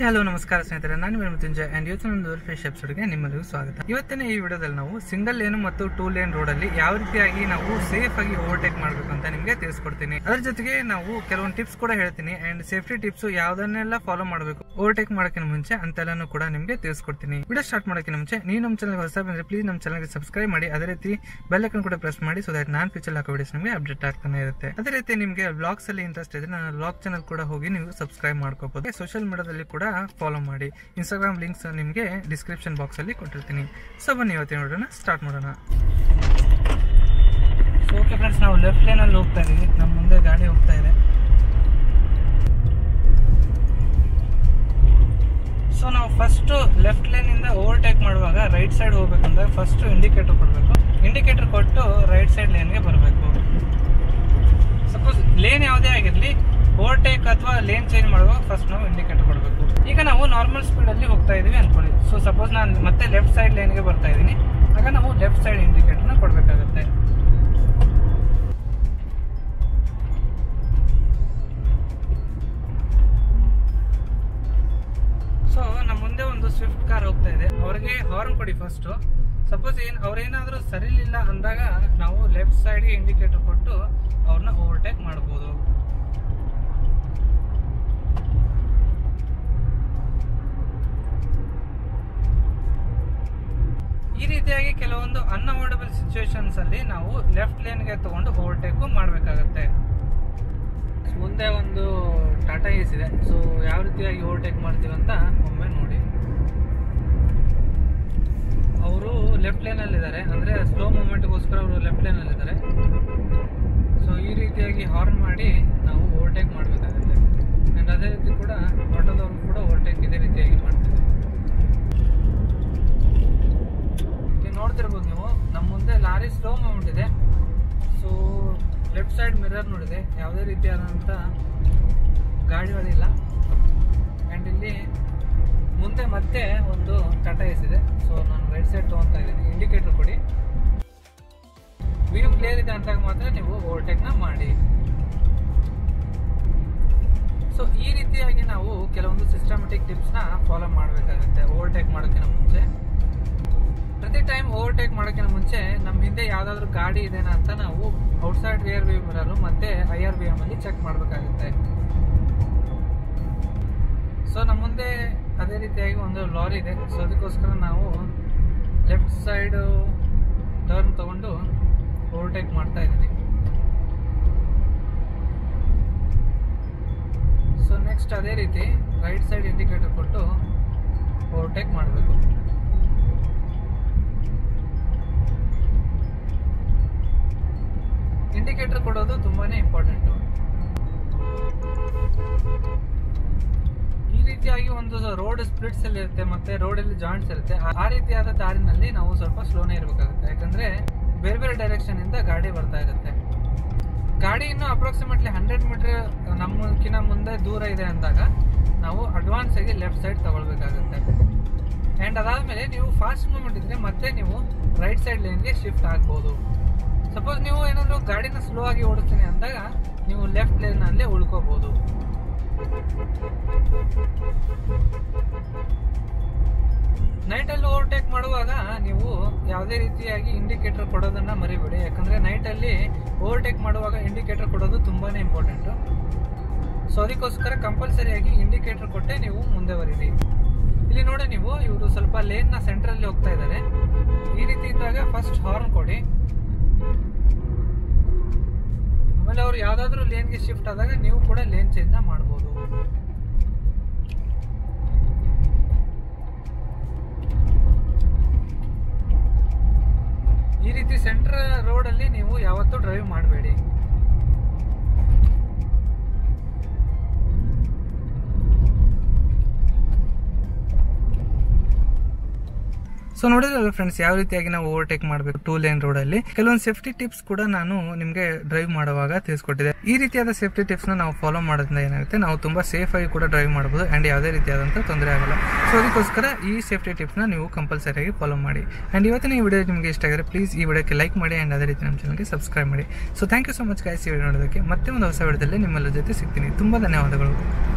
hello ನಮಸ್ಕಾರ ಸ್ನೇಹಿತರೆ ನಾನು ನಿಮ್ಮ ಮೃತ್ಯುಂಜಯ ಅಂಡ್ ಇವತ್ತು ಒಂದು ಫ್ರೆಶ್ ಎಪಿಸೋಡ್ಗೆ ನಿಮ್ಮೆಲ್ಲರಿಗೂ ಸ್ವಾಗತ ಇವತ್ತಿನ ಈ ವಿಡಿಯೋದಲ್ಲಿ ನಾವು ಸಿಂಗಲ್ ಲೇನ್ ಮತ್ತು ಟೂ ಲೇನ್ ರೋಡ್ ಅಲ್ಲಿ ಯಾವ ರೀತಿಯಾಗಿ ನಾವು ಸೇಫ್ ಆಗಿ ಓವರ್ಟೇಕ್ ಮಾಡಬೇಕು ಅಂತ ನಿಮಗೆ ತಿಳಿಸ್ಕೊಡ್ತೀನಿ ಅದ್ರ ಜೊತೆಗೆ ನಾವು ಕೆಲವೊಂದು ಟಿಪ್ಸ್ ಕೂಡ ಹೇಳ್ತೀನಿ ಅಂಡ್ ಸೇಫ್ಟಿ ಟಿಪ್ಸ್ ಯಾವ್ದನ್ನೆಲ್ಲ ಫಾಲೋ ಮಾಡಬೇಕು ಓವರ್ಟೇಕ್ ಮಾಡೋಕ್ಕಿಂತ ಮುಂಚೆ ಅಂತೆಲ್ಲಾನು ಕೂಡ ನಿಮಗೆ ತಿಳಿಸ್ಕೊಡ್ತೀನಿ ವಿಡಿಯೋ ಸ್ಟಾರ್ಟ್ ಮಾಡೋಕ್ಕಿಂತ ಮುಂಚೆ ನೀವು ನಮ್ಮ ಚಾನಲ್ ಹೊಸ ಬಂದ್ರೆ ಪ್ಲೀಸ್ ನಮ್ಮ ಚಾನಲ್ಗೆ ಸಬ್ಸ್ಕ್ರೈಬ್ ಮಾಡಿ ಅದೇ ರೀತಿ ಬೆಲ್ ಐಕನ್ ಕೂಡ ಪ್ರೆಸ್ ಮಾಡಿ ಸೊ ದಟ್ ನಾನು ಫ್ಯೂಚರ್ ಹಾಕೋ ವಿಡಿಯೋಸ್ ನಿಮಗೆ ಅಪ್ಡೇಟ್ ಆಗ್ತಾನೆ ಇರುತ್ತೆ ಅದೇ ರೀತಿ ನಿಮಗೆ ಬ್ಲಾಗ್ಸ್ ಅಲ್ಲಿ ಇಂಟ್ರೆಸ್ಟ್ ಇದ್ರೆ ನನ್ನ ಬ್ಲಾಗ್ ಚಾನಲ್ ಕೂಡ ಹೋಗಿ ನೀವು ಸಬ್ಸ್ಕ್ರೈಬ್ ಮಾಡ್ಕೋಬಹುದು ಸೋಷಿಯಲ್ ಮೀಡಿಯಾದಲ್ಲಿ ಕೂಡ ಫಾಲೋ ಮಾಡಿ ಇನ್ಸ್ಟಾಗ್ರಾಮ್ ಲಿಂಕ್ಸ್ ನಿಮಗೆ ಡಿಸ್ಕ್ರಿಪ್ಷನ್ ಬಾಕ್ಸ್ ಅಲ್ಲಿ ಕೊಟ್ಟಿರ್ತೀನಿ ಸೊ ಬನ್ನಿ ಇವತ್ತಿನ ನೋಡೋಣ ಸ್ಟಾರ್ಟ್ ಮಾಡೋಣ ಸೊ ಓಕೆ ಫ್ರೆಂಡ್ಸ್ ನಾವು ಲೆಫ್ಟ್ ಲೈನಲ್ಲಿ ಹೋಗ್ತಾ ಇದೀವಿ ನಮ್ಮ ಮುಂದೆ ಗಾಡಿ ಹೋಗ್ತಾ ಇದೆ ಸೊ ನಾವು ಫಸ್ಟ್ ಲೆಫ್ಟ್ ಲೈನಿಂದ ಓವರ್ಟೇಕ್ ಮಾಡುವಾಗ ರೈಟ್ ಸೈಡ್ ಹೋಗ್ಬೇಕಂದ್ರೆ ಫಸ್ಟ್ ಇಂಡಿಕೇಟರ್ ಕೊಡಬೇಕು ಇಂಡಿಕೇಟರ್ ಕೊಟ್ಟು ರೈಟ್ ಸೈಡ್ ಲೇನ್ಗೆ ಬರಬೇಕು ಸಪೋಸ್ ಲೇನ್ ಯಾವುದೇ ಆಗಿರಲಿ ಓವರ್ಟೇಕ್ ಅಥವಾ ಲೇನ್ ಚೇಂಜ್ ಮಾಡುವಾಗ ಫಸ್ಟ್ ನಾವು ಇಂಡಿಕೇಟರ್ ಕೊಡಬೇಕು ಈಗ ನಾವು ನಾರ್ಮಲ್ ಸ್ಪೀಡಲ್ಲಿ ಹೋಗ್ತಾ ಇದೀವಿ ಅನ್ಕೊಳ್ಳಿ ಸೊ ಸಪೋಸ್ ನಾನು ಮತ್ತೆ ಲೆಫ್ಟ್ ಸೈಡ್ ಲೇನ್ಗೆ ಬರ್ತಾ ಇದ್ದೀನಿ ಆಗ ನಾವು ಲೆಫ್ಟ್ ಸೈಡ್ ಇಂಡಿಕೇಟರ್ನ ಕೊಡಬೇಕಾಗುತ್ತೆ ಸೊ ನಮ್ಮ ಮುಂದೆ ಒಂದು ಸ್ವಿಫ್ಟ್ ಕಾರ್ ಹೋಗ್ತಾ ಇದೆ ಅವ್ರಿಗೆ ಹಾರ್ನ್ ಕೊಡಿ ಫಸ್ಟ್ ಸಪೋಸ್ ಏನ್ ಅವ್ರೇನಾದ್ರೂ ಸರಿಲಿಲ್ಲ ಅಂದಾಗ ನಾವು ಲೆಫ್ಟ್ ಸೈಡ್ಗೆ ಇಂಡಿಕೇಟರ್ ಕೊಟ್ಟು ಅವ್ರನ್ನ ಓವರ್ಟೇಕ್ ಮಾಡ್ಬೋದು ಈ ರೀತಿಯಾಗಿ ಕೆಲವೊಂದು ಅನ್ಅವಾಯ್ಡಬಲ್ ಸಿಚುವೇಶನ್ಸ್ ಅಲ್ಲಿ ನಾವು ಲೆಫ್ಟ್ ಲೇನ್ಗೆ ತಗೊಂಡು ಓವರ್ಟೇಕ್ ಮಾಡಬೇಕಾಗತ್ತೆ ಮುಂದೆ ಒಂದು ಟಾಟಾ ಏಸ್ ಇದೆ ಸೊ ಯಾವ ರೀತಿಯಾಗಿ ಓವರ್ಟೇಕ್ ಮಾಡ್ತೀವಿ ಅಂತ ಒಮ್ಮೆ ನೋಡಿ ಅವರು ಲೆಫ್ಟ್ ಲೈನಲ್ಲಿ ಇದ್ದಾರೆ ಅಂದ್ರೆ ಸ್ಲೋ ಮೂಮೆಂಟ್ಗೋಸ್ಕರ ಅವರು ಲೆಫ್ಟ್ ಲೈನಲ್ಲಿ ಇದ್ದಾರೆ ಸೊ ಈ ರೀತಿಯಾಗಿ ಹಾರ್ನ್ ಮಾಡಿ ನಾವು ಓವರ್ಟೇಕ್ ಮಾಡಬೇಕಾಗುತ್ತೆ ಆ್ಯಂಡ್ ಅದೇ ರೀತಿ ಕೂಡ ಆಟೋದವರು ಕೂಡ ಓವರ್ಟೇಕ್ ಇದೇ ರೀತಿಯಾಗಿ ಮಾಡ್ತಿದ್ದಾರೆ ಇಲ್ಲಿ ನೋಡ್ತಿರ್ಬೋದು ನೀವು ನಮ್ಮ ಮುಂದೆ ಲಾರಿ ಸ್ಲೋ ಮೂಮೆಂಟ್ ಇದೆ ಸೊ ಲೆಫ್ಟ್ ಸೈಡ್ ಮಿರರ್ ನೋಡಿದೆ ಯಾವುದೇ ರೀತಿಯಾದಂಥ ಗಾಡಿಗಳಿಲ್ಲ ಆ್ಯಂಡ್ ಇಲ್ಲಿ ಮುಂದೆ ಮತ್ತೆ ಒಂದು ಟಾಟಾ ಎಸ್ ಇದೆ ಸೊ ನಾನು ರೈಟ್ ಸೈಡ್ ತೊಗೊತಾ ಇದ್ದೀನಿ ಇಂಡಿಕೇಟರ್ ಕೊಡಿ ವ್ಯೂ ಕ್ಲಿಯರ್ ಇದೆ ಅಂದಾಗ ಮಾತ್ರ ನೀವು ಓವರ್ಟೇಕ್ನ ಮಾಡಿ ಸೊ ಈ ರೀತಿಯಾಗಿ ನಾವು ಕೆಲವೊಂದು ಸಿಸ್ಟಮೆಟಿಕ್ ಟಿಪ್ಸ್ನ ಫಾಲೋ ಮಾಡಬೇಕಾಗುತ್ತೆ ಓವರ್ಟೇಕ್ ಮಾಡೋಕ್ಕಿಂತ ಮುಂಚೆ ಪ್ರತಿ ಟೈಮ್ ಓವರ್ಟೇಕ್ ಮಾಡೋಕ್ಕಿಂತ ಮುಂಚೆ ನಮ್ಮ ಹಿಂದೆ ಯಾವ್ದಾದ್ರು ಗಾಡಿ ಇದೆನಾ ಅಂತ ನಾವು ಔಟ್ಸೈಡ್ ರಿಯರ್ ವ್ಯೂ ಮಿರರು ಮತ್ತೆ ಐ ಆರ್ ಬಿ ಎಮ್ ಅಲ್ಲಿ ಚೆಕ್ ಮಾಡಬೇಕಾಗುತ್ತೆ ಸೊ ನಮ್ಮ ಮುಂದೆ ಅದೇ ರೀತಿಯಾಗಿ ಒಂದು ಲಾರಿ ಇದೆ ಸೊ ಅದಕ್ಕೋಸ್ಕರ ನಾವು ಲೆಫ್ಟ್ ಸೈಡ್ ಟರ್ನ್ ತಗೊಂಡು ಓವರ್ಟೇಕ್ ಮಾಡ್ತಾ ಇದ್ದೀನಿ ಸೊ ನೆಕ್ಸ್ಟ್ ಅದೇ ರೀತಿ ರೈಟ್ ಸೈಡ್ ಇಂಡಿಕೇಟರ್ ಕೊಟ್ಟು ಓವರ್ಟೇಕ್ ಮಾಡಬೇಕು ಇಂಡಿಕೇಟರ್ ಕೊಡೋದು ತುಂಬಾನೇ ಇಂಪಾರ್ಟೆಂಟ್ ಈ ರೀತಿಯಾಗಿ ಒಂದು ರೋಡ್ ಸ್ಪ್ಲಿಟ್ಸ್ ಅಲ್ಲಿ ಇರುತ್ತೆ ಮತ್ತೆ ರೋಡ್ ಅಲ್ಲಿ ಜಾಯಿಂಟ್ಸ್ ಇರುತ್ತೆ ಆ- ಆ ರೀತಿಯಾದ ದಾರಿನಲ್ಲಿ ನಾವು ಸ್ವಲ್ಪ ಸ್ಲೋನೇ ಇರಬೇಕಾಗುತ್ತೆ ಯಾಕಂದ್ರೆ ಬೇರೆ ಬೇರೆ ಡೈರೆಕ್ಷನ್ ಇಂದ ಗಾಡಿ ಬರ್ತಾ ಇರುತ್ತೆ ಗಾಡಿ ಇನ್ನು ಅಪ್ರಾಕ್ಸಿಮೇಟ್ಲಿ ಹಂಡ್ರೆಡ್ ಮೀಟರ್ ನಮ್ಮಕ್ಕಿಂತ ಮುಂದೆ ದೂರ ಇದೆ ಅಂದಾಗ ನಾವು ಅಡ್ವಾನ್ಸ್ ಆಗಿ ಲೆಫ್ಟ್ ಸೈಡ್ ತಗೊಳ್ಬೇಕಾಗುತ್ತೆ ಆ್ಯಂಡ್ ಅದಾದ್ಮೇಲೆ ನೀವು ಫಾಸ್ಟ್ ಮೂವ್ಮೆಂಟ್ ಇದ್ರೆ ಮತ್ತೆ ನೀವು ರೈಟ್ ಸೈಡ್ ಲೇನ್ಗೆ ಶಿಫ್ಟ್ ಆಗ್ಬೋದು ಸಪೋಸ್ ನೀವು ಏನಾದರೂ ಗಾಡಿನ ಸ್ಲೋ ಆಗಿ ಓಡಿಸ್ತೀನಿ ಅಂದಾಗ ನೀವು ಲೆಫ್ಟ್ ಲೇನಲ್ಲಿ ಉಳ್ಕೋಬಹುದು ನೈಟಲ್ಲಿ ಓವರ್ಟೇಕ್ ಮಾಡುವಾಗ ನೀವು ಯಾವುದೇ ರೀತಿಯಾಗಿ ಇಂಡಿಕೇಟರ್ ಕೊಡೋದನ್ನ ಮರಿಬೇಡಿ ಯಾಕಂದ್ರೆ ನೈಟಲ್ಲಿ ಓವರ್ಟೇಕ್ ಮಾಡುವಾಗ ಇಂಡಿಕೇಟರ್ ಕೊಡೋದು ತುಂಬಾನೇ ಇಂಪಾರ್ಟೆಂಟ್ ಸೊ ಅದಕ್ಕೋಸ್ಕರ ಕಂಪಲ್ಸರಿಯಾಗಿ ಇಂಡಿಕೇಟರ್ ಕೊಟ್ಟೆ ನೀವು ಮುಂದೆ ಬರೀರಿ ಇಲ್ಲಿ ನೋಡಿ ನೀವು ಇವರು ಸ್ವಲ್ಪ ಲೇನ್ ನ ಸೆಂಟ್ರಲ್ಲಿ ಹೋಗ್ತಾ ಇದ್ದಾರೆ ಈ ರೀತಿ ಇದ್ದಾಗ ಫಸ್ಟ್ ಹಾರ್ನ್ ಕೊಡಿ ಆಮೇಲೆ ಅವ್ರು ಯಾವ್ದಾದ್ರು ಲೇನ್ಗೆ ಶಿಫ್ಟ್ ಆದಾಗ ನೀವು ಕೂಡ ಲೇನ್ ಚೇಂಜ್ ಮಾಡ್ಬೋದು ಈ ರೀತಿ ಸೆಂಟ್ರ್ ರೋಡ್ ಅಲ್ಲಿ ನೀವು ಯಾವತ್ತೂ ಡ್ರೈವ್ ಮಾಡಬೇಡಿ ಸೊ ನೋಡಿದ್ರಲ್ಲ ಫ್ರೆಂಡ್ಸ್ ಯಾವ ರೀತಿಯಾಗಿ ನಾವು ಓವರ್ಟೇಕ್ ಮಾಡಬೇಕು ಟೂ ಲೇನ್ ರೋಡ್ ಅಲ್ಲಿ ಕೆಲವೊಂದು ಸೇಫ್ಟಿ ಟಿಪ್ಸ್ ಕೂಡ ನಾನು ನಿಮಗೆ ಡ್ರೈವ್ ಮಾಡುವಾಗ ತಿಳಿಸ್ಕೊಟ್ಟಿದ್ದೆ ಈ ರೀತಿಯಾದ ಸೇಫ್ಟಿ ಟಿಪ್ಸ್ ನ ನಾವು ಫಾಲೋ ಮಾಡೋದ್ರಿಂದ ಏನಾಗುತ್ತೆ ನಾವು ತುಂಬಾ ಸೇಫ್ ಆಗಿ ಕೂಡ ಡ್ರೈವ್ ಮಾಡಬಹುದು ಅಂಡ್ ಯಾವುದೇ ರೀತಿಯಾದಂಥ ತೊಂದರೆ ಆಗಲ್ಲ ಸೊ ಅದಕ್ಕೋಸ್ಕರ ಈ ಸೇಫ್ಟಿ ಟಿಪ್ಸ್ ನ ನೀವು ಕಂಪಲ್ಸರಿ ಆಗಿ ಫಾಲೋ ಮಾಡಿ ಅಂಡ್ ಇವತ್ತಿನ ಈ ವಿಡಿಯೋ ನಿಮಗೆ ಇಷ್ಟ ಆಗಿದ್ರೆ ಪ್ಲೀಸ್ ಈ ವಿಡಿಯೋಕ್ಕೆ ಲೈಕ್ ಮಾಡಿ ಅಂಡ್ ಅದೇ ರೀತಿ ನಮ್ಮ ಚಾನಲ್ಗೆ ಸಬ್ಸ್ಕ್ರೈಬ್ ಮಾಡಿ so thank you so much guys ಈ ವಿಡಿಯೋ ನೋಡೋದಕ್ಕೆ ಮತ್ತೆ ಒಂದು ಹೊಸ ವಿಡಿಯೋದಲ್ಲಿ ನಿಮ್ಮೆಲ್ಲ ಜೊತೆ ಸಿಗ್ತೀನಿ ತುಂಬಾ ಧನ್ಯವಾದಗಳು